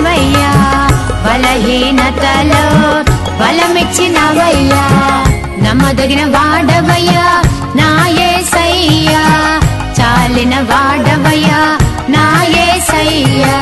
బలమిచ్చినవయ్యా బలహీనతలో బలమిచ్చినవయ్యా నమ్మదగిన వాడవయ్యా నా యేసయ్యా చాలిన వాడవయ్యా నా యేసయ్యా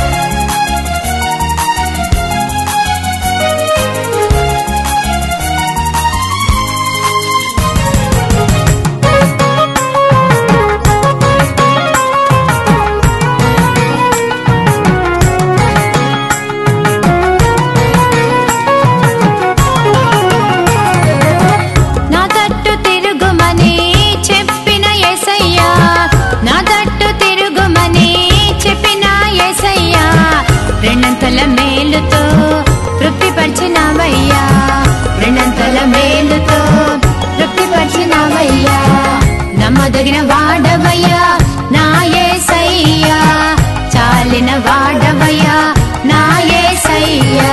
నా తట్టు తిరుగుమని చెప్పిన యేసయ్యా నా తట్టు తిరుగుమని చెప్పిన యేసయ్యా రెండంతల మేలుతో తృప్తిపరిచినవయ్యా రెండంతల మేలుతో తృప్తిపరిచినవయ్యా నమ్మదగిన వాడవయ్యా నా యేసయ్యా చాలిన వాడవయ్యా నా యేసయ్యా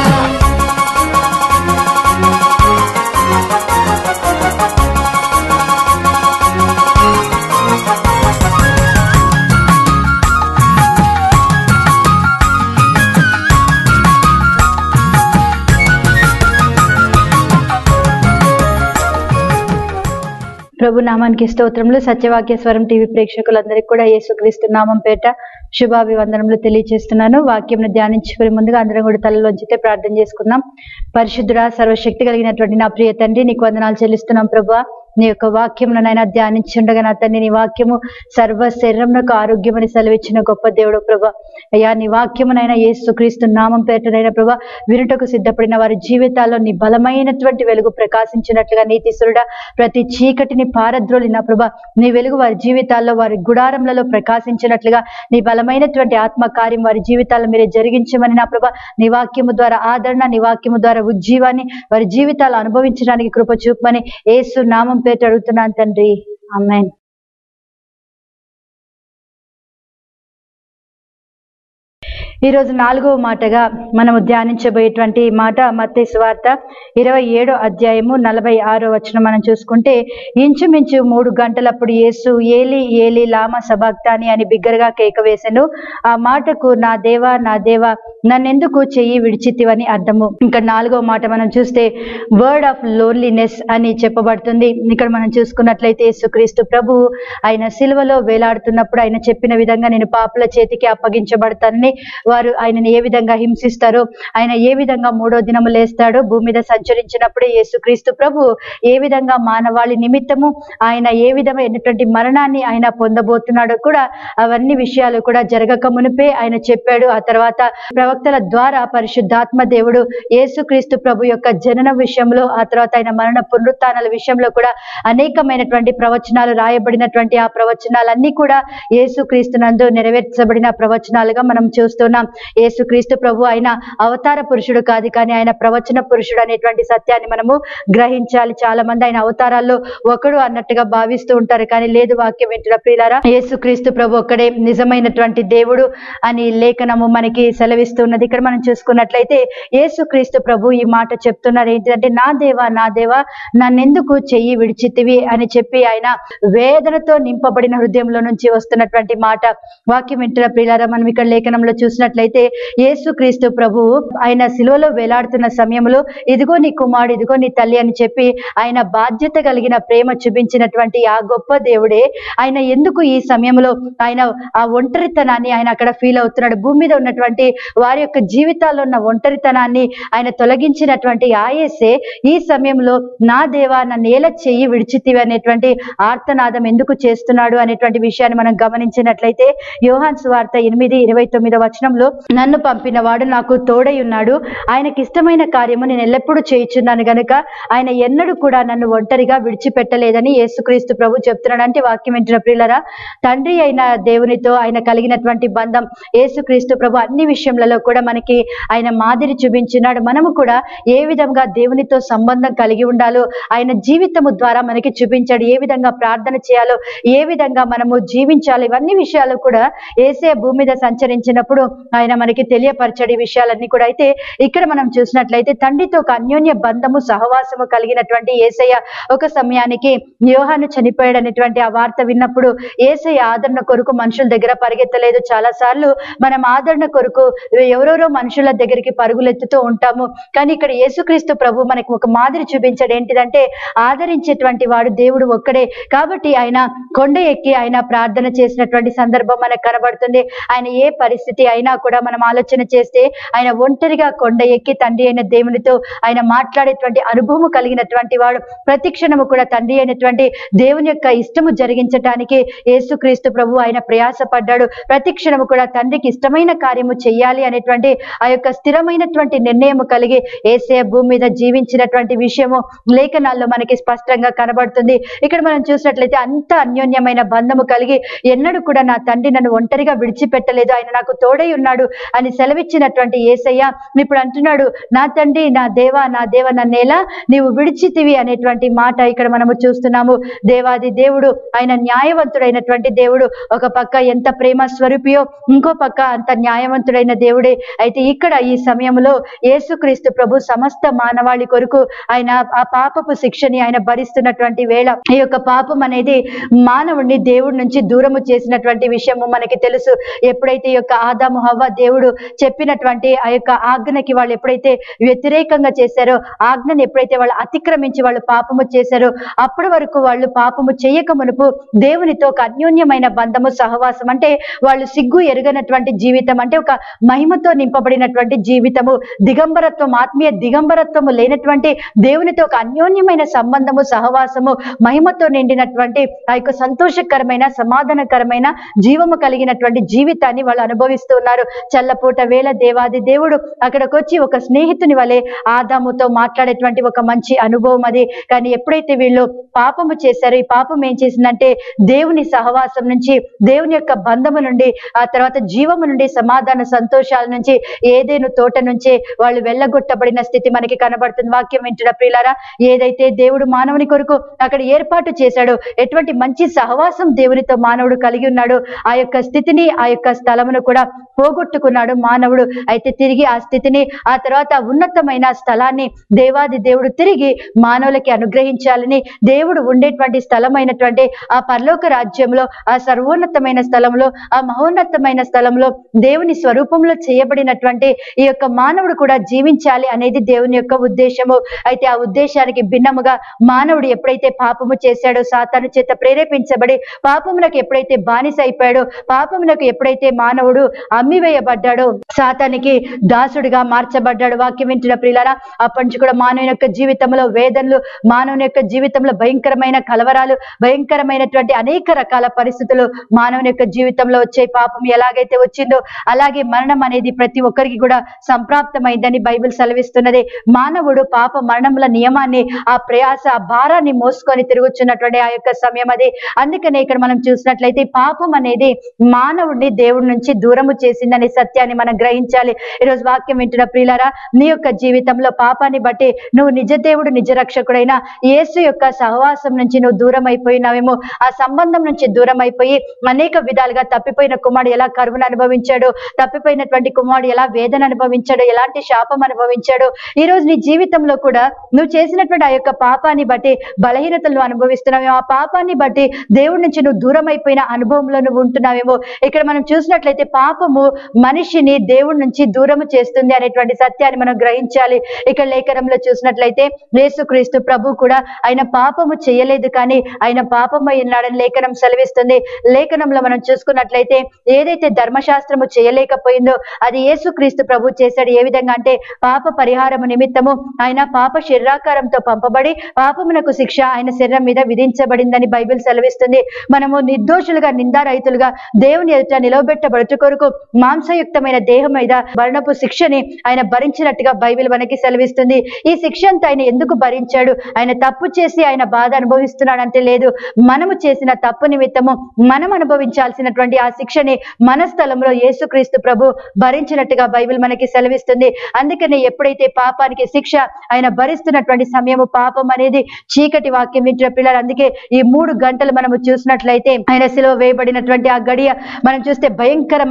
ప్రభు నామానికి స్తోత్రములు సత్యవాక్య స్వరం టీవీ ప్రేక్షకులందరికీ కూడా యేసుక్రీస్తు నామం పేట శుభాభివందనములు తెలియజేస్తున్నాను వాక్యంను ధ్యానించుకునే ముందుగా అందరం కూడా తలలోంచితే ప్రార్థన చేసుకుందాం పరిశుద్ధుడ సర్వశక్తి కలిగినటువంటి నా ప్రియ తండ్రి నీకు వందనాలు చెల్లిస్తున్నాం ప్రభా నీ యొక్క వాక్యమును నైనా ధ్యానించుండగా నా తండ్రి నీ వాక్యము సర్వ శరీరంకు ఆరోగ్యమని సెలవిచ్చిన గొప్ప దేవుడు ప్రభా అయ్యా నీ వాక్యమునైనా యేసుక్రీస్తు నామం పేటనైనా ప్రభా వినుటకు సిద్ధపడిన వారి జీవితాల్లో నీ బలమైనటువంటి వెలుగు ప్రకాశించినట్లుగా నీతిసురుడా ప్రతి చీకటిని పారద్రోలిన ప్రభా నీ వెలుగు వారి జీవితాల్లో వారి గుడారములలో ప్రకాశించినట్లుగా నీ బలమైనటువంటి ఆత్మ కార్యం వారి జీవితాల్లో మీరే జరిగించమని నా ప్రభా నీ వాక్యము ద్వారా ఆదరణ నీ వాక్యము ద్వారా ఉజ్జీవాన్ని వారి జీవితాలు అనుభవించడానికి కృప చూపమని ఏసు నామం పేట అడుగుతున్నాను తండ్రి అమ్మాయి ఈ రోజు నాలుగవ మాటగా మనము ధ్యానించబోయేటువంటి మాట మత్తే సువార్త ఇరవై ఏడో అధ్యాయము నలభై ఆరో వచనం మనం చూసుకుంటే ఇంచుమించు మూడు గంటలప్పుడు యేసు ఏలి ఏలి లామ సబాక్తాని అని బిగ్గరగా కేక వేసెను ఆ మాటకు నా దేవా నా దేవా నన్నెందుకు చెయ్యి విడిచితివని అర్థము ఇంకా నాలుగవ మాట మనం చూస్తే వర్డ్ ఆఫ్ లోన్లీనెస్ అని చెప్పబడుతుంది ఇక్కడ మనం చూసుకున్నట్లయితే యేసుక్రీస్తు ప్రభు ఆయన సిలువలో వేలాడుతున్నప్పుడు ఆయన చెప్పిన విధంగా నేను పాపుల చేతికి అప్పగించబడతానని వారు ఆయనని ఏ విధంగా హింసిస్తారో ఆయన ఏ విధంగా మూడో దినము లేస్తాడో భూమి మీద సంచరించినప్పుడే యేసుక్రీస్తు ప్రభు ఏ విధంగా మానవాళి నిమిత్తము ఆయన ఏ విధమైనటువంటి మరణాన్ని ఆయన పొందబోతున్నాడో కూడా అవన్నీ విషయాలు కూడా జరగక మునిపే ఆయన చెప్పాడు ఆ తర్వాత ప్రవక్తల ద్వారా పరిశుద్ధాత్మ దేవుడు యేసుక్రీస్తు ప్రభు యొక్క జనన విషయంలో ఆ తర్వాత ఆయన మరణ పునరుత్నాల విషయంలో కూడా అనేకమైనటువంటి ప్రవచనాలు రాయబడినటువంటి ఆ ప్రవచనాలన్నీ కూడా యేసుక్రీస్తు నందు నెరవేర్చబడిన ప్రవచనాలుగా మనం చూస్తున్నాం యేసుక్రీస్తు ప్రభు ఆయన అవతార పురుషుడు కాదు కానీ ఆయన ప్రవచన పురుషుడు అనేటువంటి సత్యాన్ని మనము గ్రహించాలి చాలా మంది ఆయన అవతారాల్లో ఒకడు అన్నట్టుగా భావిస్తూ ఉంటారు కానీ లేదు వాక్యం వింటున్న ప్రియులారా యేసుక్రీస్తు ప్రభు ఒక్కడే నిజమైనటువంటి దేవుడు అని లేఖనము మనకి సెలవిస్తున్నది ఇక్కడ మనం చూసుకున్నట్లయితే యేసుక్రీస్తు ప్రభు ఈ మాట చెప్తున్నారు ఏంటంటే నా దేవా నా దేవా నన్నెందుకు చెయ్యి విడిచితివి అని చెప్పి ఆయన వేదనతో నింపబడిన హృదయంలో నుంచి వస్తున్నటువంటి మాట వాక్యం వింటున్న ప్రియులారా మనం ఇక్కడ లేఖనంలో చూసినట్లయితే యేసుక్రీస్తు ప్రభు ఆయన శిలువలో వేలాడుతున్న సమయంలో ఇదిగో నీ కుమారుడు ఇదిగో నీ తల్లి అని చెప్పి ఆయన బాధ్యత కలిగిన ప్రేమ చూపించినటువంటి ఆ గొప్ప దేవుడే ఆయన ఎందుకు ఈ సమయంలో ఆయన ఆ ఒంటరితనాన్ని ఆయన అక్కడ ఫీల్ అవుతున్నాడు భూమి మీద ఉన్నటువంటి వారి యొక్క జీవితాల్లో ఉన్న ఒంటరితనాన్ని ఆయన తొలగించినటువంటి ఆయేసే ఈ సమయంలో నా దేవా నా నేల చెయ్యి విడిచితివి అనేటువంటి ఆర్తనాదం ఎందుకు చేస్తున్నాడు అనేటువంటి విషయాన్ని మనం గమనించినట్లయితే యోహాన్ సువార్త ఎనిమిది ఇరవై తొమ్మిదో వచనంలో నన్ను పంపిన వాడు నాకు తోడై ఉన్నాడు ఆయనకి ఇష్టమైన కార్యము నేను ఎల్లప్పుడూ చేయుచున్నాను గనుక ఆయన ఎన్నడూ కూడా నన్ను ఒంటరిగా విడిచిపెట్టలేదని యేసుక్రీస్తు ప్రభు చెప్తున్నాడు అంటే వాక్యం వింటున్న ప్రియులరా తండ్రి అయిన దేవునితో ఆయన కలిగినటువంటి బంధం యేసుక్రీస్తు ప్రభు అన్ని విషయములలో కూడా మనకి ఆయన మాదిరి చూపించినాడు మనము కూడా ఏ విధంగా దేవునితో సంబంధం కలిగి ఉండాలో ఆయన జీవితము ద్వారా మనకి చూపించాడు ఏ విధంగా ప్రార్థన చేయాలో ఏ విధంగా మనము జీవించాలి ఇవన్నీ విషయాలు కూడా ఏసే భూమి మీద సంచరించినప్పుడు ఆయన మనకి తెలియపరచడి విషయాలన్నీ కూడా అయితే ఇక్కడ మనం చూసినట్లయితే తండ్రితో ఒక అన్యోన్య బంధము సహవాసము కలిగినటువంటి ఏసయ్య ఒక సమయానికి యోహాను చనిపోయాడు అనేటువంటి ఆ వార్త విన్నప్పుడు ఏసయ్య ఆదరణ కొరకు మనుషుల దగ్గర పరిగెత్తలేదు చాలా సార్లు మనం ఆదరణ కొరకు ఎవరెవరో మనుషుల దగ్గరికి పరుగులెత్తుతూ ఉంటాము కానీ ఇక్కడ యేసుక్రీస్తు ప్రభు మనకు ఒక మాదిరి చూపించాడు ఏంటిదంటే ఆదరించేటువంటి వాడు దేవుడు ఒక్కడే కాబట్టి ఆయన కొండ ఎక్కి ఆయన ప్రార్థన చేసినటువంటి సందర్భం మనకు కనబడుతుంది ఆయన ఏ పరిస్థితి అయినా కూడా మనం ఆలోచన చేస్తే ఆయన ఒంటరిగా కొండ ఎక్కి తండ్రి అయిన దేవునితో ఆయన మాట్లాడేటువంటి అనుభవం కలిగినటువంటి వాడు ప్రతి క్షణము కూడా తండ్రి అయినటువంటి దేవుని యొక్క ఇష్టము జరిగించటానికి యేసుక్రీస్తు ప్రభు ఆయన ప్రయాసపడ్డాడు ప్రతి క్షణము కూడా తండ్రికి ఇష్టమైన కార్యము చెయ్యాలి అనేటువంటి ఆ యొక్క స్థిరమైనటువంటి నిర్ణయం కలిగి ఏసే భూమి మీద జీవించినటువంటి విషయము లేఖనాల్లో మనకి స్పష్టంగా కనబడుతుంది ఇక్కడ మనం చూసినట్లయితే అంత అన్యోన్యమైన బంధము కలిగి ఎన్నడూ కూడా నా తండ్రి నన్ను ఒంటరిగా విడిచిపెట్టలేదు ఆయన నాకు తోడై ఉన్నాడు అని సెలవిచ్చినటువంటి ఏసయ్య ఇప్పుడు అంటున్నాడు నా తండ్రి నా దేవ నా దేవ నన్నేలా నీవు విడిచితివి అనేటువంటి మాట ఇక్కడ మనము చూస్తున్నాము దేవాది దేవుడు ఆయన న్యాయవంతుడైనటువంటి దేవుడు ఒక పక్క ఎంత ప్రేమ స్వరూపియో ఇంకో పక్క అంత న్యాయవంతుడైన దేవుడే అయితే ఇక్కడ ఈ సమయంలో యేసుక్రీస్తు ప్రభు సమస్త మానవాళి కొరకు ఆయన ఆ పాపపు శిక్షని ఆయన భరిస్తున్నటువంటి వేళ ఈ యొక్క పాపం అనేది మానవుడిని దేవుడి నుంచి దూరము చేసినటువంటి విషయము మనకి తెలుసు ఎప్పుడైతే ఈ యొక్క ఆదాము హవ్వ దేవుడు చెప్పినటువంటి ఆ యొక్క ఆజ్ఞకి వాళ్ళు ఎప్పుడైతే వ్యతిరేకంగా చేశారో ఆజ్ఞను ఎప్పుడైతే వాళ్ళు అతిక్రమించి వాళ్ళు పాపము చేశారో అప్పటి వరకు వాళ్ళు పాపము చేయక మునుపు దేవునితో ఒక అన్యోన్యమైన బంధము సహవాసం అంటే వాళ్ళు సిగ్గు ఎరగనటువంటి జీవితం అంటే ఒక మహిమతో నింపబడినటువంటి జీవితము దిగంబరత్వం ఆత్మీయ దిగంబరత్వము లేనటువంటి దేవునితో ఒక అన్యోన్యమైన సంబంధము సహవాసము మహిమతో నిండినటువంటి ఆ యొక్క సంతోషకరమైన సమాధానకరమైన జీవము కలిగినటువంటి జీవితాన్ని వాళ్ళు అనుభవిస్తూ ఉన్నారు చల్లపూట వేళ దేవాది దేవుడు అక్కడికి వచ్చి ఒక స్నేహితుని వలె ఆదాముతో మాట్లాడేటువంటి ఒక మంచి అనుభవం అది కానీ ఎప్పుడైతే వీళ్ళు పాపము చేశారో ఈ పాపం ఏం చేసిందంటే దేవుని సహవాసం నుంచి దేవుని యొక్క బంధము నుండి ఆ తర్వాత జీవము నుండి సమాధాన సంతోషాల నుంచి ఏదేను తోట నుంచే వాళ్ళు వెళ్ళగొట్టబడిన స్థితి మనకి కనబడుతుంది వాక్యం వింటున్న ప్రియులారా ఏదైతే దేవుడు మానవుని కొరకు అక్కడ ఏర్పాటు చేశాడో ఎటువంటి మంచి సహవాసం దేవునితో మానవుడు కలిగి ఉన్నాడు ఆ యొక్క స్థితిని ఆ యొక్క స్థలమును కూడా పోగొట్టుకున్నాడు మానవుడు అయితే తిరిగి ఆ స్థితిని ఆ తర్వాత ఉన్నతమైన స్థలాన్ని దేవాది దేవుడు తిరిగి మానవులకి అనుగ్రహించాలని దేవుడు ఉండేటువంటి స్థలమైనటువంటి ఆ పరలోక రాజ్యంలో ఆ సర్వోన్నతమైన స్థలంలో ఆ మహోన్నతమైన స్థలంలో దేవుని స్వరూపంలో చేయబడినటువంటి ఈ యొక్క మానవుడు కూడా జీవించాలి అనేది దేవుని యొక్క ఉద్దేశము అయితే ఆ ఉద్దేశానికి భిన్నముగా మానవుడు ఎప్పుడైతే పాపము చేశాడో సాతాను చేత ప్రేరేపించబడి పాపమునకు ఎప్పుడైతే బానిస అయిపోయాడో పాపమునకు ఎప్పుడైతే మానవుడు అమ్మివేయబడ్డాడో సాతానికి దాసుడిగా మార్చబడ్డాడు వాక్యం వింటున్న ప్రియులారా అప్పటి నుంచి కూడా మానవుని యొక్క జీవితంలో వేదనలు మానవుని యొక్క జీవితంలో భయంకరమైన కలవరాలు భయంకరమైనటువంటి అనేక రకాల పరిస్థితులు మానవుని యొక్క జీవితంలో వచ్చే పాపం ఎలాగైతే వచ్చిందో అలాగే మరణం అనేది ప్రతి ఒక్కరికి కూడా సంప్రాప్తమైందని బైబిల్ సెలవిస్తున్నది మానవుడు పాప మరణముల నియమాన్ని ఆ ప్రయాస ఆ భారాన్ని మోసుకొని తిరుగుచున్నటువంటి ఆ యొక్క సమయం అది అందుకనే ఇక్కడ మనం చూసినట్లయితే పాపం అనేది మానవుడిని దేవుడి నుంచి దూరము చేసిందనే సత్యాన్ని మనం గ్రహించాలి ఈరోజు వాక్యం వింటున్న ప్రియులారా నీ యొక్క జీవితంలో పాపాన్ని బట్టి నువ్వు నిజ దేవుడు నిజ రక్షకుడైన యేసు యొక్క సహవాసం నుంచి నువ్వు దూరం అయిపోయినావేమో ఆ సంబంధం నుంచి దూరం అయిపోయి అనేక విధాలుగా తప్పిపోయిన కుమారుడు ఎలా కరువును అనుభవించాడు తప్పిపోయినటువంటి కుమారుడు ఎలా వేదన అనుభవించాడు ఎలాంటి శాపం అనుభవించాడు ఈ రోజు నీ జీవితంలో కూడా నువ్వు చేసినటువంటి ఆ యొక్క పాపాన్ని బట్టి బలహీనతలు అనుభవిస్తున్నావేమో ఆ పాపాన్ని బట్టి దేవుడి నుంచి నువ్వు దూరం అయిపోయిన అనుభవంలో నువ్వు ఉంటున్నావేమో ఇక్కడ మనం చూసినట్లయితే పాపము మనిషిని దేవుడి నుంచి దూరము చేస్తుంది అనేటువంటి సత్యాన్ని మనం గ్రహించాలి ఇక్కడ లేఖనంలో చూసినట్లయితే యేసుక్రీస్తు ప్రభు కూడా ఆయన పాపము చేయలేదు కానీ ఆయన పాపమై ఉన్నాడని లేఖనం సెలవిస్తుంది లేఖనంలో మనం చూసుకున్నట్లయితే ఏదైతే ధర్మశాస్త్రము చేయలేకపోయిందో అది యేసుక్రీస్తు ప్రభు చేశాడు ఏ విధంగా అంటే పాప పరిహారము నిమిత్తము ఆయన పాప శరీరాకారంతో పంపబడి పాపమునకు శిక్ష ఆయన శరీరం మీద విధించబడిందని బైబిల్ సెలవిస్తుంది మనము నిర్దోషులుగా నిందారహితులుగా దేవుని ఎదుట నిలవబెట్టబడుచు కొరకు మాంసయుక్తమైన దేహం మీద మరణపు శిక్షని ఆయన భరించినట్టుగా బైబిల్ మనకి సెలవిస్తుంది ఈ శిక్ష అంతా ఆయన ఎందుకు భరించాడు ఆయన తప్పు చేసి ఆయన బాధ అనుభవిస్తున్నాడంటే లేదు మనము చేసిన తప్పు నిమిత్తము మనం అనుభవించాల్సినటువంటి ఆ శిక్షని మన స్థలంలో యేసుక్రీస్తు ప్రభు భరించినట్టుగా బైబిల్ మనకి సెలవిస్తుంది అందుకని ఎప్పుడైతే పాపానికి శిక్ష ఆయన భరిస్తున్నటువంటి సమయము పాపం అనేది చీకటి వాక్యం వింటున్న పిల్లలు అందుకే ఈ మూడు గంటలు మనము చూసినట్లయితే ఆయన సిలువ వేయబడినటువంటి ఆ గడియ మనం చూస్తే భయంకరమైనటువంటి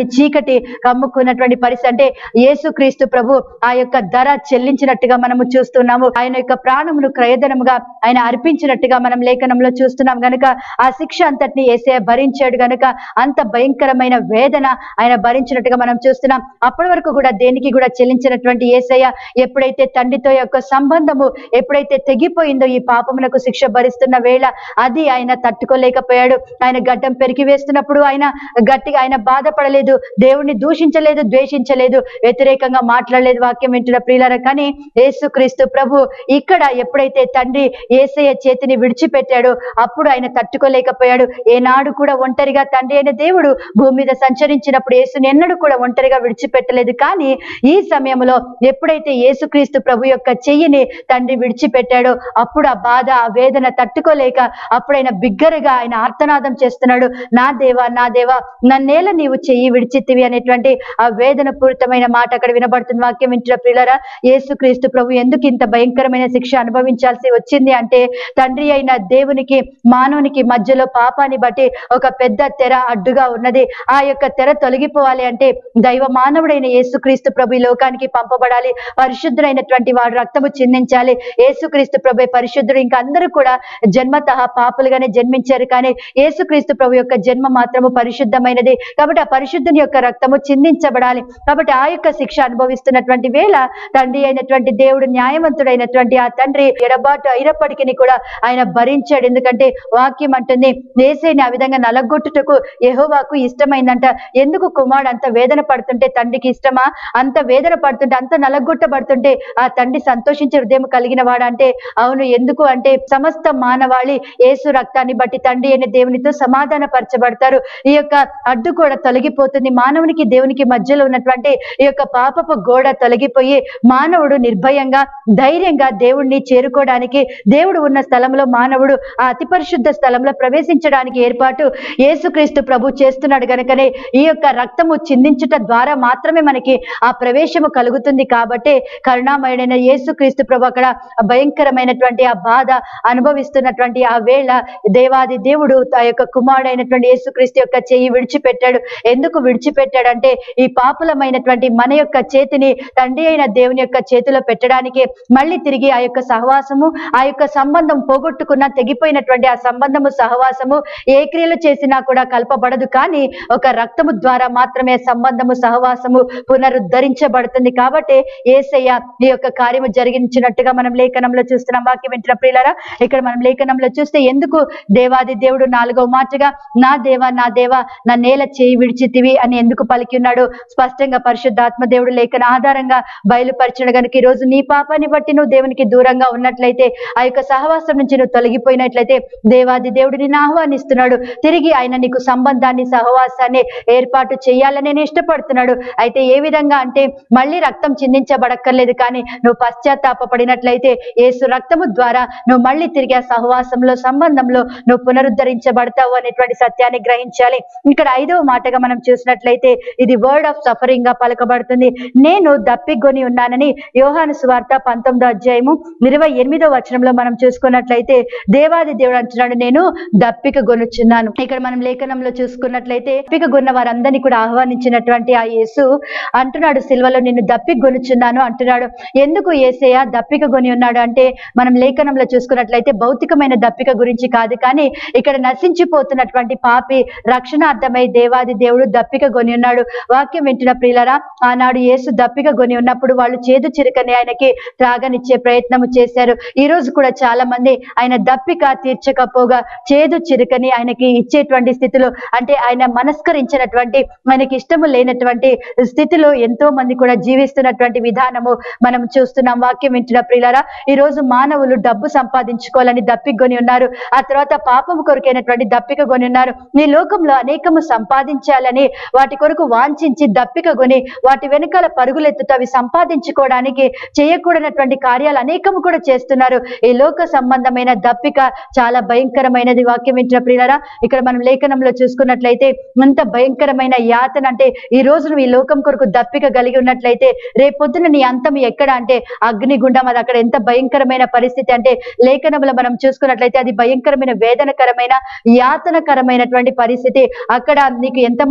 ఉన్నటువంటి చీకటి కమ్ముకున్నటువంటి పరిస్థితి అంటే యేసుక్రీస్తు ప్రభు ఆ యొక్క ధర చెల్లించినట్టుగా మనము చూస్తున్నాము ఆయన యొక్క ప్రాణమును క్రయధనముగా ఆయన అర్పించినట్టుగా మనం లేఖనంలో చూస్తున్నాం గనుక ఆ శిక్ష అంతటిని ఏసే భరించాడు గనుక అంత భయంకరమైన వేదన ఆయన భరించినట్టుగా మనం చూస్తున్నాం అప్పటి వరకు కూడా దేనికి కూడా చెల్లించినటువంటి ఏసయ్య ఎప్పుడైతే తండ్రితో యొక్క సంబంధము ఎప్పుడైతే తెగిపోయిందో ఈ పాపమునకు శిక్ష భరిస్తున్న వేళ అది ఆయన తట్టుకోలేకపోయాడు ఆయన గడ్డం పెరిగి వేస్తున్నప్పుడు ఆయన గట్టిగా ఆయన బాధపడలేదు దేవుణ్ణి దూషించలేదు ద్వేషించలేదు వ్యతిరేకంగా మాట్లాడలేదు వాక్యం వింటున్న ప్రియులారా కానీ యేసుక్రీస్తు ప్రభు ఇక్కడ ఎప్పుడైతే తండ్రి ఏసయ్య చేతిని విడిచిపెట్టాడో అప్పుడు ఆయన తట్టుకోలేకపోయాడు ఏనాడు కూడా ఒంటరిగా తండ్రి అయిన దేవుడు భూమి మీద సంచరించినప్పుడు యేసుని ఎన్నడూ కూడా ఒంటరిగా విడిచిపెట్టలేదు కానీ ఈ సమయంలో ఎప్పుడైతే యేసుక్రీస్తు ప్రభు యొక్క చెయ్యిని తండ్రి విడిచిపెట్టాడో అప్పుడు ఆ బాధ ఆ వేదన తట్టుకోలేక అప్పుడు ఆయన బిగ్గరగా ఆయన ఆర్తనాదం చేస్తున్నాడు నా దేవా నా దేవా నన్నేల నీవు చెయ్యి విడిచిత్తివి అనేటువంటి ఆ వేదన పూరితమైన మాట అక్కడ వినబడుతుంది వాక్యం వింటున్న ప్రియులరా యేసుక్రీస్తు ప్రభు ఎందుకు ఇంత భయంకరమైన శిక్ష అనుభవించాల్సి వచ్చింది అంటే తండ్రి అయిన దేవునికి మానవునికి మధ్యలో పాపాన్ని బట్టి ఒక పెద్ద తెర అడ్డుగా ఉన్నది ఆ యొక్క తెర తొలగిపోవాలి అంటే దైవ మానవుడైన యేసుక్రీస్తు ప్రభు ఈ లోకానికి పంపబడాలి పరిశుద్ధుడైనటువంటి వాడు రక్తము చిందించాలి యేసుక్రీస్తు ప్రభు పరిశుద్ధుడు ఇంకా అందరూ కూడా జన్మతః పాపులుగానే జన్మించారు కానీ యేసుక్రీస్తు ప్రభు యొక్క జన్మ మాత్రము పరిశుద్ధమైనది కాబట్టి ఆ పరిశుద్ధుని యొక్క రక్తము చిందించబడాలి కాబట్టి ఆ యొక్క శిక్ష అనుభవిస్తున్నటువంటి వేళ తండ్రి అయినటువంటి దేవుడు న్యాయవంతుడైనటువంటి ఆ తండ్రి ఎడబాటు అయినప్పటికీ కూడా ఆయన భరించాడు ఎందుకంటే వాక్యం అంటుంది ఏసైని ఆ విధంగా నలగొట్టుటకు యెహోవాకు ఇష్టమైందంట ఎందుకు కుమారుడు అంత వేదన పడుతుంటే తండ్రికి ఇష్టమా అంత వేదన పడుతుంటే అంత నలగొట్టబడుతుంటే ఆ తండ్రి సంతోషించే హృదయం కలిగిన వాడు అంటే అవును ఎందుకు అంటే సమస్త మానవాళి యేసు రక్తాన్ని బట్టి తండ్రి అనే దేవునితో సమాధాన పరచబడతారు ఈ యొక్క అడ్డు కూడా తొలగిపోతుంది మానవునికి దేవునికి మధ్యలో ఉన్నటువంటి ఈ యొక్క పాపపు గోడ తొలగిపోయి మానవుడు నిర్భయంగా ధైర్యంగా దేవుణ్ణి చేరుకోవడానికి దేవుడు ఉన్న స్థలంలో మానవుడు ఆ అతి పరిశుద్ధ స్థలంలో ప్రవేశించడానికి ఏర్పాటు యేసుక్రీస్తు ప్రభు చేస్తున్నాడు గనుకనే ఈ యొక్క రక్తము చిందించుట ద్వారా మాత్రమే మనకి ఆ ప్రవేశము కలుగుతుంది కాబట్టి కరుణామయుడైన యేసుక్రీస్తు ప్రభు అక్కడ భయంకరమైనటువంటి ఆ బాధ అనుభవిస్తున్నటువంటి ఆ వేళ దేవాది దేవుడు ఆ యొక్క కుమారుడైనటువంటి యేసుక్రీస్తు యొక్క చెయ్యి విడిచిపెట్టాడు ఎందుకు విడిచిపెట్టాడంటే ఈ పాపులమైనటువంటి మన యొక్క చేతిని తండ్రి అయిన దేవుని యొక్క చేతిలో పెట్టడానికి మళ్ళీ తిరిగి ఆ యొక్క సహవాసము ఆ యొక్క సంబంధం పోగొట్టుకున్న తెగిపోయినటువంటి ఆ సంబంధము సహవాసము ఏ క్రియలు చేసినా కూడా కలపబడదు కానీ ఒక రక్తము ద్వారా మాత్రమే సంబంధము సహవాసము పునరుద్ధరించబడుతుంది కాబట్టి ఏసయ్య ఈ యొక్క కార్యము జరిగించినట్టుగా మనం లేఖనంలో చూస్తున్నాం వాక్యం వింటున్న ప్రియులరా ఇక్కడ మనం లేఖనంలో చూస్తే ఎందుకు దేవాది దేవుడు నాలుగవ మాటగా నా దేవా నా దేవా నా నేల చేయి విడిచితివి అని ఎందుకు పలికి ఉన్నాడు స్పష్టంగా పరిశుద్ధాత్మ దేవుడు లేఖన ఆధారంగా బయలుపరిచిన గనుక ఈ రోజు నీ పాపాన్ని బట్టి నువ్వు దేవునికి దూరంగా ఉన్నట్లయితే ఆ యొక్క సహవాసం నుంచి నువ్వు తొలగిపోయినట్లయితే దేవాది దేవుడు నిన్ను ఆహ్వానిస్తున్నాడు తిరిగి ఆయన నీకు సంబంధాన్ని సహవాసాన్ని ఏర్పాటు చేయాలని నేను ఇష్టపడుతున్నాడు అయితే ఏ విధంగా అంటే మళ్ళీ రక్తం చిందించబడక్కర్లేదు కానీ నువ్వు పశ్చాత్తాపడినట్లయితే యేసు రక్తము ద్వారా నువ్వు మళ్ళీ తిరిగి ఆ సహవాసంలో సంబంధంలో నువ్వు పునరుద్ధరించబడతావు అనేటువంటి సత్యాన్ని గ్రహించాలి ఇక్కడ ఐదవ మాటగా మనం చూసినట్లయితే ఇది వర్డ్ ఆఫ్ సఫరింగ్ గా పలకబడుతుంది నేను దప్పిగొని ఉన్నానని యోహాను సువార్త పంతొమ్మిదో అధ్యాయము ఇరవై ఎనిమిదో వచనంలో మనం చూసుకున్నట్లయితే దేవాది దేవుడు అంటున్నాడు నేను దప్పిక గొనుచున్నాను ఇక్కడ మనం లేఖనంలో చూసుకున్నట్లయితే దప్పిక గొన్న వారందరినీ కూడా ఆహ్వానించినటువంటి ఆ యేసు అంటున్నాడు సిల్వలో నిన్ను దప్పిక గొనుచున్నాను అంటున్నాడు ఎందుకు ఏసయ్య దప్పిక కొని ఉన్నాడు అంటే మనం లేఖనంలో చూసుకున్నట్లయితే భౌతికమైన దప్పిక గురించి కాదు కానీ ఇక్కడ నశించిపోతున్నటువంటి పాపి రక్షణార్థమై దేవాది దేవుడు దప్పిక కొని ఉన్నాడు వాక్యం వింటున్న ప్రియులరా ఆనాడు యేసు దప్పిక కొని ఉన్నప్పుడు వాళ్ళు చేదు చిరుకని ఆయనకి త్రాగనిచ్చే ప్రయత్నము చేశారు ఈ రోజు కూడా చాలా మంది ఆయన దప్పిక తీర్చకపోగా చేదు చిరుకని ఆయనకి ఇచ్చేటువంటి స్థితిలో అంటే ఆయన మనస్కరించినటువంటి ఆయనకి ఇష్టము లేనటువంటి స్థితిలో ఎంతో మంది కూడా జీవిస్తున్నటువంటి విధానము మనం చూస్తున్నాం వాక్యం వింటున్న ప్రియులారా ఈ రోజు మానవులు డబ్బు సంపాదించుకోవాలని దప్పికొని ఉన్నారు ఆ తర్వాత పాపము కొరకైనటువంటి దప్పిక కొని ఉన్నారు ఈ లోకంలో అనేకము సంపాదించాలని వాటి కొరకు వాంఛించి దప్పిక కొని వాటి వెనకాల పరుగులెత్తుతూ అవి సంపాదించుకోవడానికి చేయకూడనటువంటి కార్యాలు అనేకము కూడా చేస్తున్నారు ఈ లోక సంబంధమైన దప్పిక చాలా భయంకరమైనది వాక్యం వింటున్న ప్రియులరా ఇక్కడ మనం లేఖనంలో చూసుకున్నట్లయితే ఎంత భయంకరమైన యాతన అంటే ఈ రోజు నువ్వు ఈ లోకం కొరకు దప్పిక కలిగి ఉన్నట్లయితే రేపొద్దున నీ అంతం ఎక్కడ అంటే అగ్నిగుండం అది అక్కడ ఎంత భయంకరమైన పరిస్థితి అంటే లేఖనములో మనం చూసుకున్నట్లయితే అది భయంకరమైన వేదనకరమైన యాతనకరమైనటువంటి పరిస్థితి అక్కడ నీకు ఎంత మాత్రం కూడా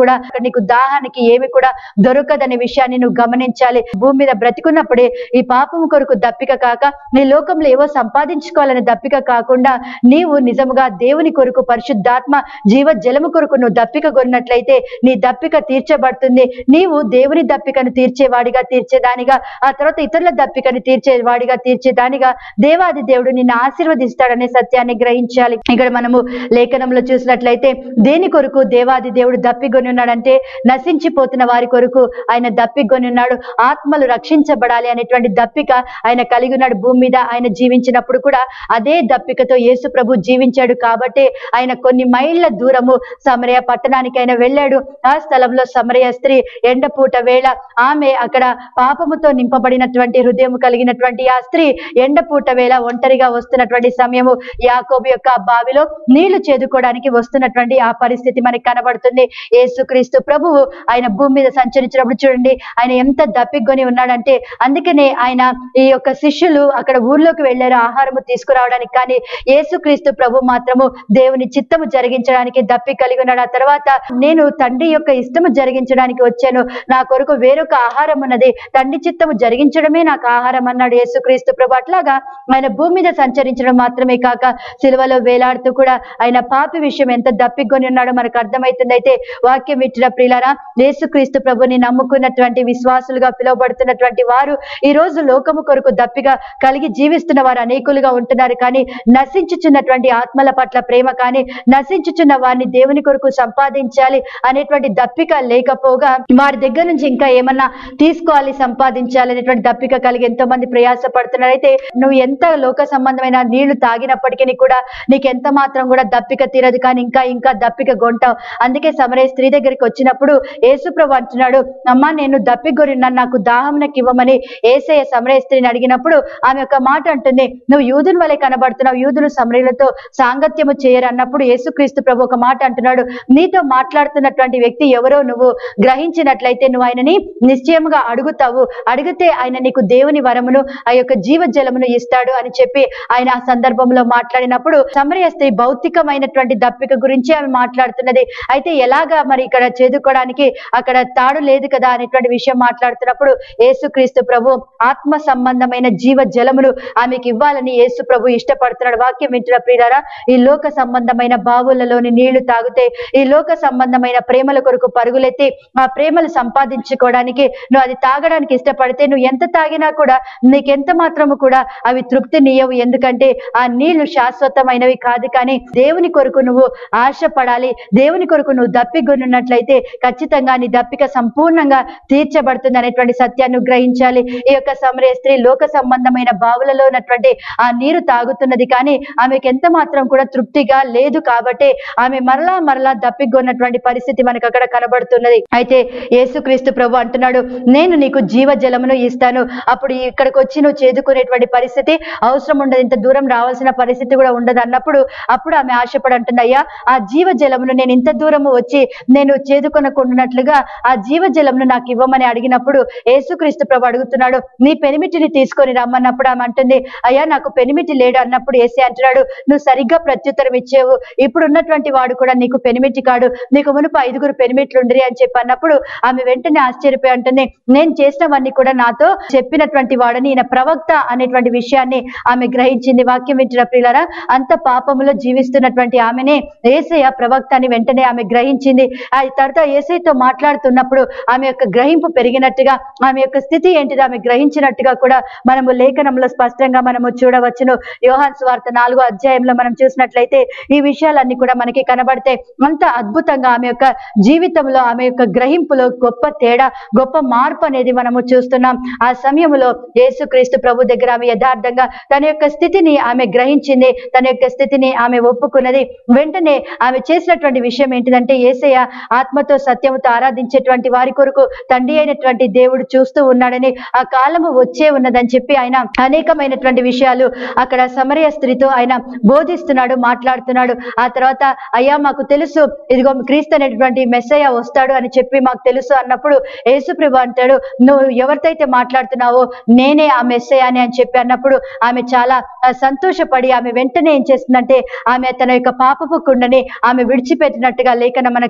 కూడా నీకు దాహానికి ఏమి కూడా దొరకదనే విషయాన్ని నువ్వు గమనించాలి భూమి మీద బ్రతికున్నప్పుడే ఈ పాపము కొరకు దప్పిక కాక నీ లోకంలో ఏవో సంపాదించుకోవాలనే దప్పిక కాకుండా నీవు నిజముగా దేవుని కొరకు పరిశుద్ధాత్మ జీవ జలము కొరకు నువ్వు దప్పిక కొన్నట్లయితే నీ దప్పిక తీర్చబడుతుంది నీవు దేవుని దప్పికను తీర్చేవాడిగా తీర్చేదానిగా ఆ తర్వాత ఇతరుల దప్పికను తీర్చేవాడిగా తీర్చేదానిగా దేవాది దేవుడు నిన్ను ఆశీర్వదిస్తాడనే సత్యాన్ని గ్రహించాలి ఇక్కడ మనము లేఖనంలో చూసినట్లయితే దేని కొరకు దేవాది దేవుడు దప్పిగొని ఉన్నాడంటే నశించిపోతున్న వారి కొరకు ఆయన దప్పిగొని ఉన్నాడు ఆత్మలు రక్షించబడాలి అనేటువంటి దప్పిక ఆయన కలిగి ఉన్నాడు భూమి మీద ఆయన జీవించినప్పుడు కూడా అదే దప్పికతో యేసు ప్రభు జీవించాడు కాబట్టి ఆయన కొన్ని మైళ్ళ దూరము సమరయ పట్టణానికి ఆయన వెళ్ళాడు ఆ స్థలంలో సమరయ స్త్రీ ఎండపూట వేళ ఆమె అక్కడ పాపముతో నింపబడినటువంటి హృదయం కలిగినటువంటి ఆ స్త్రీ ఎండపూట వేళ ఒంటరిగా వస్తున్నటువంటి సమయము యాకోబు యొక్క బావిలో నీళ్లు చేదుకోవడానికి వస్తున్నటువంటి ఆ పరిస్థితి మనకి కనబడుతుంది యేసుక్రీస్తు ప్రభువు ఆయన భూమి మీద సంచరించినప్పుడు చూడండి ఆయన ఎంత దప్పికొని ఉన్నాడంటే అందుకనే ఆయన ఈ యొక్క శిష్యులు అక్కడ ఊర్లోకి వెళ్ళారు ఆహారము తీసుకురావడానికి కానీ యేసుక్రీస్తు ప్రభు మాత్రము దేవుని చిత్తము జరిగించడానికి దప్పి కలిగి ఉన్నాడు ఆ తర్వాత నేను తండ్రి యొక్క ఇష్టము జరిగించడానికి వచ్చాను నా కొరకు వేరొక ఆహారం ఉన్నది తండ్రి చిత్తము జరిగించడమే నాకు ఆహారం అన్నాడు యేసుక్రీస్తు ప్రభు అట్లాగా ఆయన భూమి మీద సంచరించడం మాత్రమే కాక సిలువలో వేలాడుతూ కూడా ఆయన పాపి విషయం ఎంత దప్పికొని ఉన్నాడో మనకు అర్థమవుతుంది అయితే వాక్యం ఇచ్చిన ప్రియులారా యేసుక్రీస్తు ప్రభుని నమ్ముకున్నటువంటి విశ్వాసులుగా పిలువబడుతున్నటువంటి వారు ఈ రోజు లోకము కొరకు దప్పిగా కలిగి జీవిస్తున్న వారు అనేకులుగా ఉంటున్నారు కానీ నశించుచున్నటువంటి ఆత్మల పట్ల ప్రేమ కానీ నశించుచున్న వారిని దేవుని కొరకు సంపాదించాలి అనేటువంటి దప్పిక లేకపోగా వారి దగ్గర నుంచి ఇంకా ఏమన్నా తీసుకోవాలి సంపాదించాలి అనేటువంటి దప్పిక కలిగి ఎంతో మంది ప్రయాస పడుతున్నారు అయితే నువ్వు ఎంత లోక సంబంధమైన నీళ్లు తాగినప్పటికీ కూడా నీకు ఎంత మాత్రం కూడా దప్పిక తీరదు కానీ ఇంకా ఇంకా దప్పిక గొంటావు అందుకే సమరయ స్త్రీ దగ్గరికి వచ్చినప్పుడు యేసుప్రభు అంటున్నాడు అమ్మా నేను దప్పిగొరిన్నాను నాకు దాహం నాకు ఇవ్వమని ఏసయ్య సమరయ స్త్రీని అడిగినప్పుడు ఆమె ఒక మాట అంటుంది నువ్వు యూదుని వలె కనబడుతున్నావు యూదులు సమరయులతో సాంగత్యము చేయరు అన్నప్పుడు యేసుక్రీస్తు ప్రభు ఒక మాట అంటున్నాడు నీతో మాట్లాడుతున్నటువంటి వ్యక్తి ఎవరో నువ్వు గ్రహించినట్లయితే నువ్వు ఆయనని నిశ్చయముగా అడుగుతావు అడిగితే ఆయన నీకు దేవుని వరమును ఆ యొక్క జీవ జలమును ఇస్తాడు అని చెప్పి ఆయన ఆ సందర్భంలో మాట్లాడినప్పుడు సమరయ స్త్రీ భౌతికమైనటువంటి దప్పిక గురించి ఆమె మాట్లాడుతున్నది అయితే ఎలాగా మరి ఇక్కడ చేదుకోవడానికి అక్కడ తాడు లేదు కదా అనేటువంటి విషయం మాట్లాడుతున్నప్పుడు యేసుక్రీస్తు ప్రభు ఆత్మ సంబంధమైన జీవ జలమును ఆమెకి ఇవ్వాలని యేసు ప్రభు ఇష్టపడుతున్నాడు వాక్యం వింటున్న ప్రియులారా ఈ లోక సంబంధమైన బావులలోని నీళ్లు తాగితే ఈ లోక సంబంధమైన ప్రేమల కొరకు పరుగులెత్తి ఆ ప్రేమలు సంపాదించుకోవడానికి నువ్వు అది తాగడానికి ఇష్టపడితే నువ్వు ఎంత తాగినా కూడా నీకెంత మాత్రము కూడా అవి తృప్తినియవు ఎందుకంటే ఆ నీళ్లు శాశ్వతమైనవి కాదు కానీ దేవుని కొరకు నువ్వు ఆశపడాలి దేవుని కొరకు నువ్వు దప్పిగొనున్నట్లయితే ఖచ్చితంగా నీ దప్పిక సంపూర్ణంగా తీర్చబడుతుంది అనేటువంటి సత్యాన్ని గ్రహించాలి ఈ యొక్క సమరయ స్త్రీ లోక సంబంధమైన బావులలో ఉన్నటువంటి ఆ నీరు తాగుతున్నది కానీ ఆమెకి ఎంత మాత్రం కూడా తృప్తిగా లేదు కాబట్టి ఆమె మరలా మరలా దప్పిగొన్నటువంటి పరిస్థితి మనకు అక్కడ కనబడుతున్నది అయితే యేసుక్రీస్తు ప్రభు అంటున్నాడు నేను నీకు జీవ జలమును ఇస్తాను అప్పుడు ఇక్కడికి వచ్చి నువ్వు చేదుకునేటువంటి పరిస్థితి అవసరం ఉండదు ఇంత దూరం రావాల్సిన పరిస్థితి కూడా ఉండదు అన్నప్పుడు అప్పుడు ఆమె ఆశపడి అంటుంది అయ్యా ఆ జీవ జలమును నేను ఇంత దూరము వచ్చి నేను చేదుకొనకుండానట్లుగా ఆ జీవ జలమును నాకు ఇవ్వమని అడిగినప్పుడు యేసుక్రీస్తు ప్రభు అడుగుతున్నాడు నీ పెనిమిటిని తీసుకొని రమ్మన్నప్పుడు ఆమె అంటుంది అయ్యా నాకు పెనిమిటి లేడు అన్నప్పుడు ఏసే అంటున్నాడు నువ్వు సరిగ్గా ప్రత్యుత్తరం ఇచ్చేవు ఇప్పుడు ఉన్నటువంటి వాడు కూడా నీకు పెనిమిటి కాడు నీకు మునుపు ఐదుగురు పెనిమిట్లు ఉండరి అని చెప్పి అన్నప్పుడు ఆమె వెంటనే ఆశ్చర్యపోయి అంటుంది నేను చేసినవన్నీ కూడా నాతో చెప్పినటువంటి వాడని ఈయన ప్రవక్త అనేటువంటి విషయాన్ని ఆమె గ్రహించింది వాక్యం వింటున్న ప్రియులరా అంత పాపములో జీవిస్తున్నటువంటి ఆమెనే ఏసయ్య ప్రవక్త అని వెంటనే ఆమె గ్రహించింది ఆ తర్వాత ఏసైతో మాట్లాడుతున్నప్పుడు ఆమె యొక్క గ్రహింపు పెరిగినట్టుగా ఆమె యొక్క స్థితి ఏంటిది ఆమె గ్రహించినట్టుగా కూడా మనము లేఖనంలో స్పష్టంగా మనము చూడవచ్చును యోహాన్ స్వార్థ నాలుగో అధ్యాయంలో మనం చూసినట్లయితే ఈ విషయాలన్నీ కూడా మనకి కనబడితే అంత అద్భుతంగా ఆమె యొక్క జీవితంలో ఆమె యొక్క గ్రహింపులో గొప్ప తేడా గొప్ప మార్పు అనేది మనము చూస్తున్నాం ఆ సమయంలో యేసుక్రీస్తు ప్రభు దగ్గర ఆమె యథార్థంగా తన యొక్క స్థితిని ఆమె గ్రహించింది తన యొక్క స్థితిని ఆమె ఒప్పుకున్నది వెంటనే ఆమె చేసినటువంటి విషయం ఏంటిదంటే ఏసయ్య ఆత్మతో సత్యముతో ఆరాధించేటువంటి వారి కొరకు తండ్రి అయినటువంటి దేవుడు చూస్తూ ఉన్నాడని ఆ కాలము వచ్చే ఉన్నదని చెప్పి ఆయన అనేకమైనటువంటి విషయాలు అక్కడ సమరయ స్త్రీతో ఆయన బోధిస్తున్నాడు మాట్లాడుతున్నాడు ఆ తర్వాత అయ్యా మాకు తెలుసు ఇదిగో క్రీస్తు అనేటువంటి మెస్సయ్య వస్తాడు అని చెప్పి మాకు తెలుసు అన్నప్పుడు యేసుప్రభు అంటాడు నువ్వు ఎవరితో మాట్లాడుతున్నావో నేనే ఆ మెస్సయ్య అని అని చెప్పి అన్నప్పుడు ఆమె చాలా ఆ, సంతోషపడి ఆమె వెంటనే ఏం చేస్తుందంటే ఆమె తన యొక్క పాపపు కుండని ఆమె విడిచిపెట్టినట్టుగా లేఖన మనకు సెలవిస్తుంది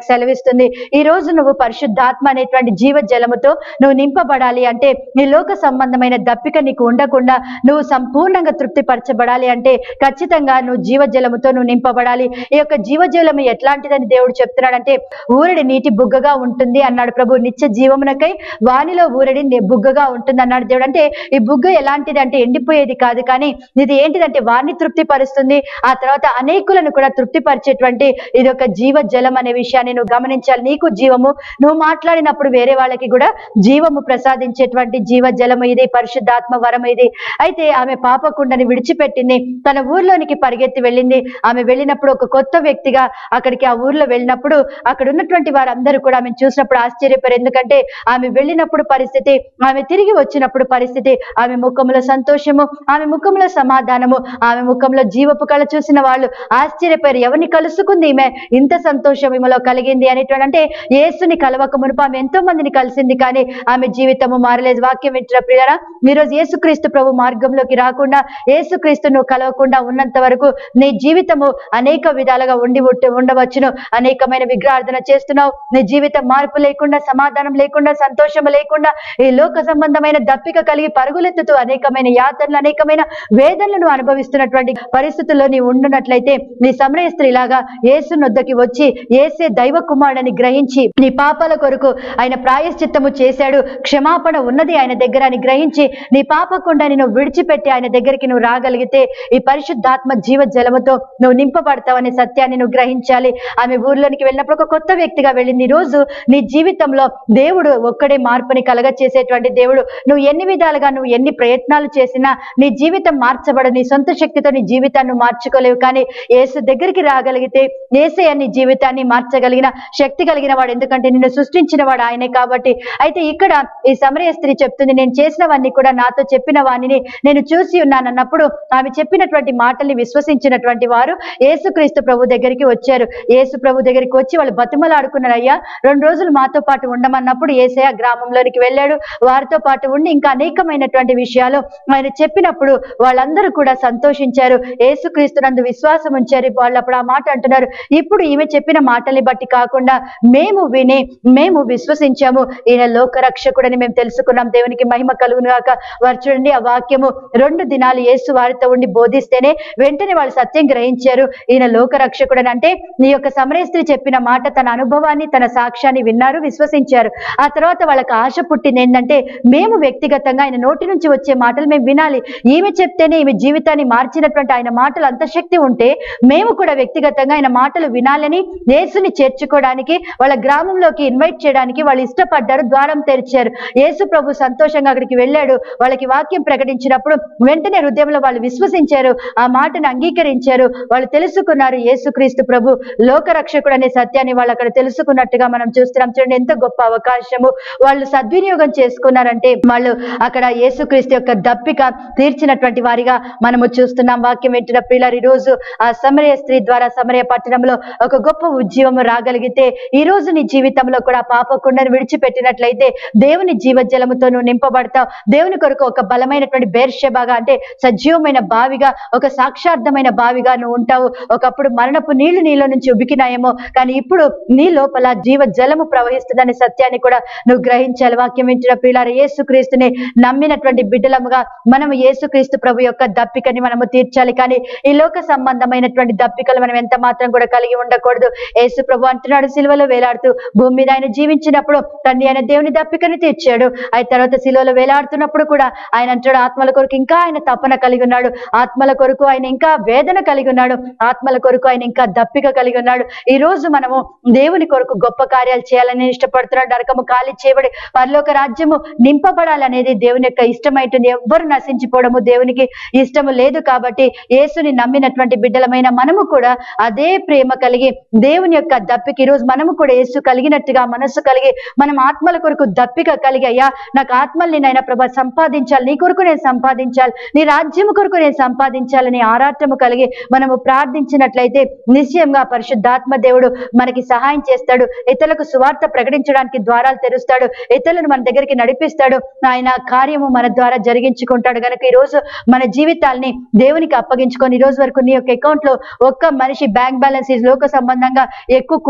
చేస్తుంది ఈ రోజు నువ్వు పరిశుద్ధాత్మ అనేటువంటి జీవ జలముతో నువ్వు నింపబడాలి అంటే నీ లోక సంబంధమైన దప్పిక నీకు ఉండకుండా నువ్వు సంపూర్ణంగా తృప్తిపరచబడాలి అంటే ఖచ్చితంగా నువ్వు జీవ జలముతో నువ్వు నింపబడాలి ఈ యొక్క జీవజలము ఎట్లాంటిదని దేవుడు చెప్తున్నాడంటే ఊరడి నీటి బుగ్గగా ఉంటుంది అన్నాడు ప్రభు నిత్య జీవమునకై వానిలో ఊరడి ని- బుగ్గగా ఉంటుంది అన్నాడు దేవుడు అంటే ఈ బుగ్గ ఎలాంటిది అంటే ఎండిపోయేది కాదు కానీ ఇది ఏంటిదంటే వారిని తృప్తిపరుస్తుంది ఆ తర్వాత అనేకులను కూడా తృప్తిపరిచేటువంటి ఇది ఒక జీవ జలం అనే విషయాన్ని నువ్వు గమనించాలి నీకు జీవము నువ్వు మాట్లాడినప్పుడు వేరే వాళ్ళకి కూడా జీవము ప్రసాదించేటువంటి జీవ జలము ఇది పరిశుద్ధాత్మ వరం ఇది అయితే ఆమె పాపకుండని విడిచిపెట్టింది తన ఊర్లోనికి పరిగెత్తి వెళ్ళింది ఆమె వెళ్ళినప్పుడు ఒక కొత్త వ్యక్తిగా అక్కడికి ఆ ఊర్లో వెళ్ళినప్పుడు అక్కడ ఉన్నటువంటి వారందరూ కూడా ఆమె చూసినప్పుడు ఆశ్చర్యపోయారు ఎందుకంటే ఆమె వెళ్ళినప్పుడు పరిస్థితి ఆమె తిరిగి వచ్చినప్పుడు పరిస్థితి ఆమె ముఖంలో సంతోషము ఆమె ముఖంలో సమాధానము ఆమె ముఖంలో జీవపు కళ చూసిన వాళ్ళు ఆశ్చర్యపోయారు ఎవరిని కలుసుకుంది ఈమె ఇంత సంతోషం ఈమెలో కలిగింది అనేటువంటి అంటే యేసుని కలవక మునుపు ఆమె ఎంతో మందిని కలిసింది కానీ ఆమె జీవితము మారలేదు వాక్యం వింటున్న ప్రియారా ఈరోజు యేసుక్రీస్తు ప్రభు మార్గంలోకి రాకుండా యేసుక్రీస్తు నువ్వు కలవకుండా ఉన్నంత వరకు నీ జీవితము అనేక విధాలుగా ఉండి ఉంట- ఉండవచ్చును అనేకమైన విగ్రహార్థన చేస్తున్నావు నీ జీవితం మార్పు లేకుండా సమాధానం లేకుండా సంతోషం లేకుండా ఈ లోక సంబంధమైన దప్పిక కలిగి పరుగులెత్తుతూ అనేకమైన యాతనలు అనేకమైన వేదనలను అనుభవిస్తున్నటువంటి పరిస్థితుల్లో నీ ఉండున్నట్లయితే నీ సమరయ స్త్రీలాగా యేసు నొద్దకి వచ్చి ఏసే దైవ కుమారుడని గ్రహించి నీ పాపాల కొరకు ఆయన ప్రాయశ్చిత్తము చేశాడు క్షమాపణ ఉన్నది ఆయన దగ్గర అని గ్రహించి నీ పాపకుండాని నువ్వు విడిచిపెట్టి ఆయన దగ్గరికి నువ్వు రాగలిగితే ఈ పరిశుద్ధాత్మ జీవ జలముతో నువ్వు నింపబడతావనే సత్యాన్ని నువ్వు గ్రహించాలి ఆమె ఊర్లోనికి వెళ్ళినప్పుడు ఒక కొత్త వ్యక్తిగా వెళ్ళింది ఈ రోజు నీ జీవితంలో దేవుడు ఒక్కడే మార్పుని కలగ చేసేటువంటి దేవుడు నువ్వు ఎన్ని విధాలుగా నువ్వు ఎన్ని ప్రయత్నాలు చేసినా నీ జీవితం మార్చబడు నీ సొంత శక్తితో నీ జీవితాన్ని నువ్వు మార్చుకోలేవు కానీ యేసు దగ్గరికి రాగలిగితే ఏసే నీ జీవితాన్ని మార్చగలిగిన శక్తి కలిగిన వాడు ఎందుకంటే నిన్ను సృష్టించిన వాడు ఆయనే కాబట్టి అయితే ఇక్కడ ఈ సమరయ స్త్రీ చెప్తుంది నేను చేసినవన్నీ కూడా నాతో చెప్పిన వాణిని నేను చూసి ఉన్నాను అన్నప్పుడు ఆమె చెప్పినటువంటి మాటల్ని విశ్వసించినటువంటి వారు యేసుక్రీస్తు ప్రభు దగ్గరికి వచ్చారు యేసు ప్రభు దగ్గరికి వచ్చి వాళ్ళు బతిమలాడుకున్నారు అయ్యా రెండు రోజులు మాతో పాటు ఉండమన్నప్పుడు ఏసయ గ్రామంలోనికి వెళ్ళాడు వారితో పాటు ఉండి ఇంకా అనేకమైనటువంటి విషయాలు ఆయన చెప్పినప్పుడు వాళ్ళందరూ కూడా సంతోషించారు యేసుక్రీస్తు నందు విశ్వాసం ఉంచారు వాళ్ళు అప్పుడు ఆ మాట అంటున్నారు ఇప్పుడు ఈమె చెప్పిన మాటల్ని బట్టి కాకుండా మేము విని మేము విశ్వసించాము ఈయన లోక రక్షకుడని మేము తెలుసుకున్నాం దేవునికి మహిమ కలుగును గాక వారు చూడండి ఆ వాక్యము రెండు దినాలు యేసు వారితో ఉండి బోధిస్తేనే వెంటనే వాళ్ళు సత్యం గ్రహించారు ఈయన లోక రక్షకుడని అంటే నీ యొక్క సమరయ స్త్రీ చెప్పిన మాట తన అనుభవాన్ని తన సాక్ష్యాన్ని విన్నారు విశ్వసించారు ఆ తర్వాత వాళ్ళకి ఆశ పుట్టింది ఏంటంటే మేము వ్యక్తిగతంగా ఆయన నోటి నుంచి వచ్చే మాటలు మేము వినాలి ఈమె చెప్తేనే ఈమె జీవితాన్ని మార్చినటువంటి ఆయన మాటలు అంత శక్తి ఉంటే మేము కూడా వ్యక్తిగతంగా ఆయన మాటలు వినాలని యేసుని చేర్చుకోవడానికి వాళ్ళ గ్రామంలోకి ఇన్వైట్ చేయడానికి వాళ్ళు ఇష్టపడ్డారు ద్వారం తెరిచారు యేసు ప్రభు సంతోషంగా అక్కడికి వెళ్ళాడు వాళ్ళకి వాక్యం ప్రకటించినప్పుడు వెంటనే హృదయంలో వాళ్ళు విశ్వసించారు ఆ మాటను అంగీకరించారు వాళ్ళు తెలుసుకున్నారు యేసుక్రీస్తు ప్రభు లోకరక్షకుడు అనే సత్యాన్ని వాళ్ళు అక్కడ తెలుసుకున్నట్టుగా మనం చూస్తున్నాం చూడండి ఎంత గొప్ప అవకాశము వాళ్ళు సద్వినియోగం చేసుకున్నారంటే వాళ్ళు అక్కడ యేసుక్రీస్తు యొక్క దప్పిక తీర్చినటువంటి వారిగా మనము చూస్తున్నాం వాక్యం వింటున్న పిల్లలు ఈ రోజు ఆ సమరయ స్త్రీ ద్వారా సమరయ పట్టణంలో ఒక గొప్ప ఉద్యమం రాగలిగితే ఈ రోజు నీ జీవితంలో కూడా పాపకుండను విడిచిపెట్టినట్లయితే దేవుని జీవజలముతో నువ్వు నింపబడతావు దేవుని కొరకు ఒక బలమైనటువంటి బేర్షెబాగా అంటే సజీవమైన బావిగా ఒక సాక్షార్థమైన బావిగా నువ్వు ఉంటావు ఒకప్పుడు మరణపు నీళ్లు నీలో నుంచి ఉబికినాయేమో కానీ ఇప్పుడు నీ లోపల జీవ జలము ప్రవహిస్తుందనే సత్యాన్ని కూడా నువ్వు గ్రహించాలి వాక్యం వింటున్న పిల్లలు యేసుక్రీస్తుని నమ్మినటువంటి బిడ్డలముగా మనము యేసుక్రీస్తు ప్రభు యొక్క దప్పికని మనము తీర్చాలి కానీ ఈ లోక సంబంధమైనటువంటి దప్పికలు మనం ఎంత మాత్రం కూడా కలిగి ఉండకూడదు యేసు ప్రభు అంటున్నాడు సిలువలో వేలాడుతూ భూమి మీద ఆయన జీవించినప్పుడు తండ్రి ఆయన దేవుని దప్పికని తీర్చాడు ఆయన తర్వాత సిలువలో వేలాడుతున్నప్పుడు కూడా ఆయన అంటాడు ఆత్మల కొరకు ఇంకా ఆయన తపన కలిగి ఉన్నాడు ఆత్మల కొరకు ఆయన ఇంకా వేదన కలిగి ఉన్నాడు ఆత్మల కొరకు ఆయన ఇంకా దప్పిక కలిగి ఉన్నాడు ఈ రోజు మనము దేవుని కొరకు గొప్ప కార్యాలు చేయాలని ఇష్టపడుతున్నాడు నరకము ఖాళీ చేయబడి పరలోక రాజ్యము నింపబడాలనేది దేవుని యొక్క ఇష్టమైంటుంది ఎవ్వరు నశించిపోవడము దేవునికి ఇష్టము లేదు కాబట్టి యేసుని నమ్మినటువంటి బిడ్డలమైన మనము కూడా అదే ప్రేమ కలిగి దేవుని యొక్క దప్పిక ఈ రోజు మనము కూడా యేసు కలిగినట్టుగా మనస్సు కలిగి మనం ఆత్మల కొరకు దప్పిక కలిగి అయ్యా నాకు ఆత్మల్ని నైనా ప్రభా సంపాదించాలి నీ కొరకు నేను సంపాదించాలి నీ రాజ్యము కొరకు నేను సంపాదించాలని ఆరాటము కలిగి మనము ప్రార్థించినట్లయితే నిశ్చయంగా పరిశుద్ధాత్మ దేవుడు మనకి సహాయం చేస్తాడు ఇతరులకు సువార్త ప్రకటించడానికి ద్వారాలు తెరుస్తాడు ఇతరులను మన దగ్గరికి నడిపిస్తాడు ఆయన కార్యము మన ద్వారా జరిగించుకుంటాడు కనుక ఈ రోజు మన జీవితాల్ని దేవునికి అప్పగించుకొని ఈ రోజు వరకు నీ యొక్క అకౌంట్ లో ఒక్క మనిషి బ్యాంక్ బ్యాలెన్స్ ఈ లోక సంబంధంగా ఎక్కువ కూర్చుకోవడానికి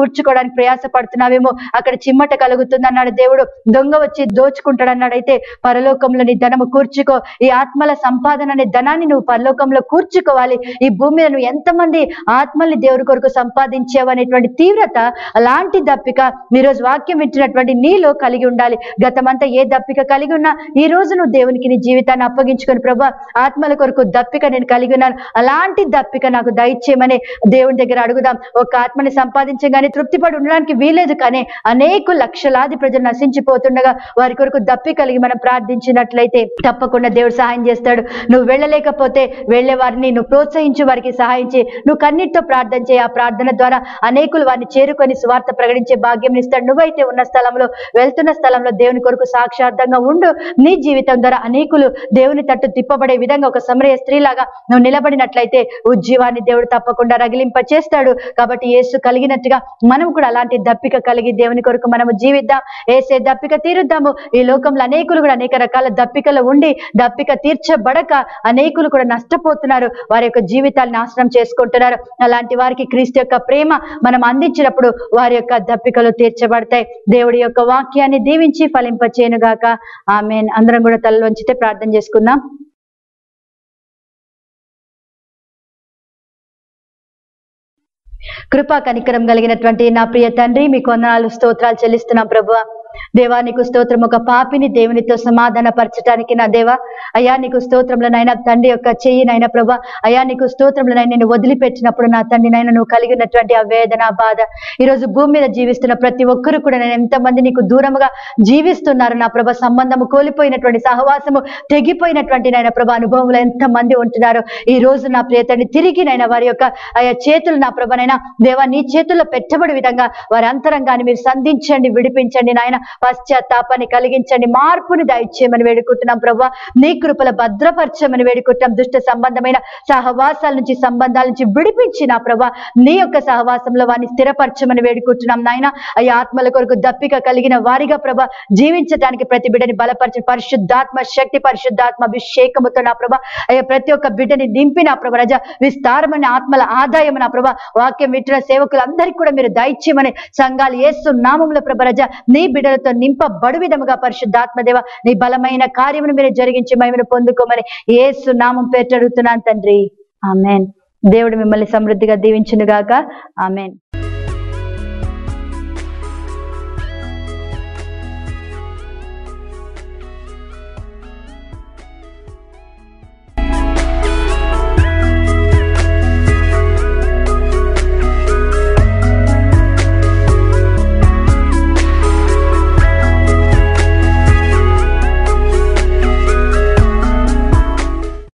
దోచుకోవడానికి ప్రయాస పడుతున్నావేమో అక్కడ చిమ్మట కలుగుతుంది అన్నాడు దేవుడు దొంగ వచ్చి దోచుకుంటాడు అన్నాడు అయితే పరలోకంలో నీ ధనము కూర్చుకో ఈ ఆత్మల సంపాదన అనే ధనాన్ని నువ్వు పరలోకంలో కూర్చుకోవాలి ఈ భూమి మీద నువ్వు ఎంతమంది ఆత్మల్ని దేవుడి కొరకు సంపాదించావు అనేటువంటి తీవ్రత అలాంటి దప్పిక ఈ రోజు వాక్యం వింటున్నటువంటి నీలో కలిగి ఉండాలి గతమంతా ఏ దప్పిక కలిగి ఉన్నా ఈ రోజు నువ్వు దేవునికి నీ జీవితాన్ని అప్పగించుకొని ప్రభా ఆత్మల కొరకు దప్పిక నేను కలిగి ఉన్నాను అలాంటి దప్పిక నాకు దయచేయమని దేవుని దగ్గర అడుగుదాం ఒక ఆత్మని సంపాదించగానే తృప్తిపడి ఉండడానికి వీలేదు కానీ అనేక లక్షలాది ప్రజలు నశించిపోతుండగా వారి కొరకు దప్పి కలిగి మనం ప్రార్థించినట్లయితే తప్పకుండా దేవుడు సహాయం చేస్తాడు నువ్వు వెళ్ళలేకపోతే వెళ్ళే వారిని నువ్వు ప్రోత్సహించి వారికి సహాయం చేయి నువ్వు కన్నీటితో ప్రార్థన చేయి ఆ ప్రార్థన ద్వారా అనేకులు వారిని చేరుకొని స్వార్థ ప్రకటించే భాగ్యం ఇస్తాడు నువ్వైతే ఉన్న స్థలంలో వెళ్తున్న స్థలంలో దేవుని కొరకు సాక్షార్థంగా ఉండు నీ జీవితం ద్వారా అనేకులు దేవుని తట్టు తిప్పబడే విధంగా ఒక సమరయ స్త్రీలాగా నువ్వు నిలబడినట్లయితే ఉజ్జీవాన్ని దేవుడు తప్పకుండా రగిలింప చేస్తాడు కాబట్టి యేసు కలిగినట్టుగా మనం కూడా అలాంటి దప్పిక కలిగి దేవుని కొరకు మనము జీవిద్దాం ఏసే దప్పిక తీరుద్దాము ఈ లోకంలో అనేకులు కూడా అనేక రకాల దప్పికలు ఉండి దప్పిక తీర్చబడక అనేకులు కూడా నష్టపోతున్నారు వారి యొక్క జీవితాలు నాశనం చేసుకుంటున్నారు అలాంటి వారికి క్రీస్తు యొక్క ప్రేమ మనం అందించినప్పుడు వారి యొక్క దప్పికలు తీర్చబడతాయి దేవుడి యొక్క వాక్యాన్ని దీవించి ఫలింపచేయనుగాక ఆమెన్ అందరం కూడా తలలోంచితే ప్రార్థన చేసుకుందాం కృపా కనికరం కలిగినటువంటి నా ప్రియ తండ్రి మీకు వందనాలు స్తోత్రాలు చెల్లిస్తున్నాం ప్రభు దేవా నీకు స్తోత్రం ఒక పాపిని దేవునితో సమాధాన పరచడానికి నా దేవా అయ్యా నీకు స్తోత్రంలో నైనా తండ్రి యొక్క చెయ్యి నైనా ప్రభా అయ్యా నీకు స్తోత్రంలో నైనా నేను వదిలిపెట్టినప్పుడు నా తండ్రి నైనా నువ్వు కలిగి ఉన్నటువంటి ఆ వేదన ఆ బాధ ఈరోజు భూమి మీద జీవిస్తున్న ప్రతి ఒక్కరు కూడా నేను ఎంతమంది నీకు దూరముగా జీవిస్తున్నారు నా ప్రభ సంబంధము కోల్పోయినటువంటి సహవాసము తెగిపోయినటువంటి నాయన ప్రభ అనుభవంలో ఎంతమంది ఉంటున్నారు ఈ రోజు నా ప్రియతని తిరిగి నైనా వారి యొక్క ఆయా చేతులు నా ప్రభనైనా దేవా నీ చేతుల్లో పెట్టబడి విధంగా వారి అంతరంగాన్ని మీరు సంధించండి విడిపించండి నాయన పశ్చాత్తాపాన్ని కలిగించండి మార్పుని దయచేయమని వేడుకుంటున్నాం ప్రభా నీ కృపల భద్రపరచమని వేడుకుంటున్నాం దుష్ట సంబంధమైన సహవాసాల నుంచి సంబంధాల నుంచి విడిపించి నా ప్రభా నీ యొక్క సహవాసంలో వారిని స్థిరపరచమని వేడుకుంటున్నాం నాయన అయ్యా ఆత్మల కొరకు దప్పిక కలిగిన వారిగా ప్రభా జీవించడానికి ప్రతి బిడ్డని బలపరిచి పరిశుద్ధాత్మ శక్తి పరిశుద్ధాత్మ అభిషేకముతో నా ప్రభా అయ్యా ప్రతి ఒక్క బిడ్డని నింపి నా ప్రభ రజ విస్తారమైన ఆత్మల ఆదాయం నా ప్రభా వాక్యం వింటున్న సేవకులందరికీ కూడా మీరు దయచేయమని సంఘాలు ఏసు నామంలో ప్రభ రజ నీ బిడ్డలతో నింపబడు విధముగా పరిశుద్ధాత్మదేవ నీ బలమైన కార్యమును మీరు జరిగించి మహిమను పొందుకోమని ఏసు నామం పేరు అడుగుతున్నాను తండ్రి ఆమెన్ దేవుడు మిమ్మల్ని సమృద్ధిగా దీవించునుగాక ఆమెన్